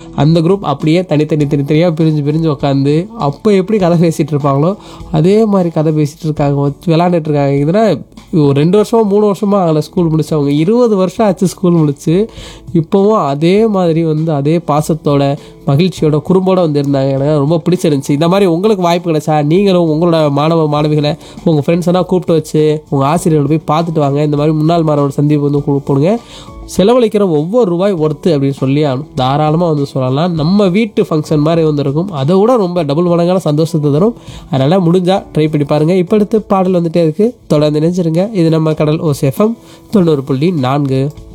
அந்த குரூப் அப்படியே தனித்தனி தனித்தனியாக பிரிஞ்சு பிரிஞ்சு உட்காந்து அப்போ எப்படி கதை பேசிகிட்டு இருப்பாங்களோ அதே மாதிரி கதை பேசிகிட்டு இருக்காங்க விளாண்டுட்டு இருக்காங்க இதனால் ஒரு ரெண்டு வருஷமா மூணு வருஷமா ஆகலை ஸ்கூல் முடிச்சவங்க இருபது வருஷம் ஆச்சு ஸ்கூல் முடிச்சு இப்போவும் அதே மாதிரி வந்து அதே பாசத்தோட மகிழ்ச்சியோட குறும்போட வந்து இருந்தாங்க எனக்கு ரொம்ப பிடிச்சிருந்துச்சு இந்த மாதிரி உங்களுக்கு வாய்ப்பு கிடைச்சா நீங்களும் உங்களோட மாணவ மாணவிகளை உங்கள் ஃப்ரெண்ட்ஸ் எல்லாம் கூப்பிட்டு வச்சு உங்கள் ஆசிரியர்களை போய் பார்த்துட்டு வாங்க இந்த மாதிரி முன்னாள் மாணவர் சந்திப்பு வந்து கொடுப்போங்க செலவழிக்கிற ஒவ்வொரு ரூபாய் ஒர்த்து அப்படின்னு சொல்லி ஆகணும் தாராளமாக வந்து சொல்லலாம் நம்ம வீட்டு ஃபங்க்ஷன் மாதிரி வந்து இருக்கும் அதை விட ரொம்ப டபுள் மடங்கான சந்தோஷத்தை தரும் அதனால் முடிஞ்சால் ட்ரை பண்ணி பாருங்கள் இப்போ அடுத்து பாடல் வந்துட்டே இருக்குது தொடர்ந்து நினைச்சிருங்க இது நம்ம கடல் ஓசேஃபம் தொண்ணூறு புள்ளி நான்கு